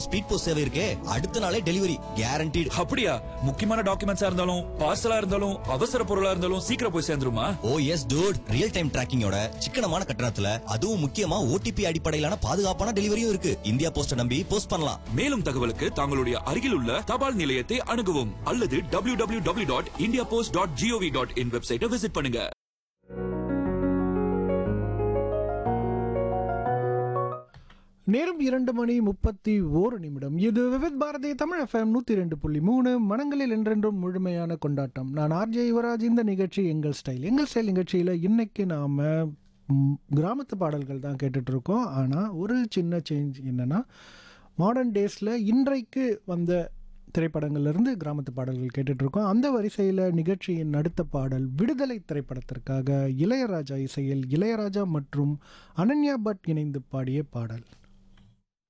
speed post சேவை இருக்கே அடுத்த நாளே டெலிவரி கேரண்டீடு அப்படியா முக்கியமான டாக்குமெண்ட்ஸா இருந்தாலும் பார்சலா இருந்தாலும் அவசர பொருளா இருந்தாலும் சீக்கிரம் போய் சேர்ந்துருமா oh yes dude real time டிராக்கிங்கோட சிக்கனமான கட்டணத்துல அதுவும் முக்கியமா ஓடிபி அடிப்படையிலான பாதுகாப்பான டெலிவரியும் இருக்கு இந்தியா போஸ்ட நம்பி போஸ்ட் பண்ணலாம் மேலும் தகவலுக்கு தங்களுடைய அருகில் உள்ள தபால் நிலையத்தை அணுகவும் அல்லது W W W dot India post dot GOV dot in வெப்சைட்டை விசிட் பண்ணுங்க நேரம் இரண்டு மணி முப்பத்தி ஓரு நிமிடம் இது விவித் பாரதி தமிழ் எஃப்எம் நூற்றி ரெண்டு புள்ளி மூணு மனங்களில் என்றென்றும் முழுமையான கொண்டாட்டம் நான் ஆர்ஜே யுவராஜ் இந்த நிகழ்ச்சி எங்கள் ஸ்டைல் எங்கள் ஸ்டைல் நிகழ்ச்சியில் இன்னைக்கு நாம் கிராமத்து பாடல்கள் தான் கேட்டுட்டு இருக்கோம் ஆனால் ஒரு சின்ன சேஞ்ச் என்னன்னா மாடர்ன் டேஸில் இன்றைக்கு வந்த திரைப்படங்கள்லேருந்து கிராமத்து பாடல்கள் கேட்டுட்டு இருக்கோம் அந்த வரிசையில் நிகழ்ச்சியின் அடுத்த பாடல் விடுதலை திரைப்படத்திற்காக இளையராஜா இசையில் இளையராஜா மற்றும் அனன்யா பட் இணைந்து பாடிய பாடல்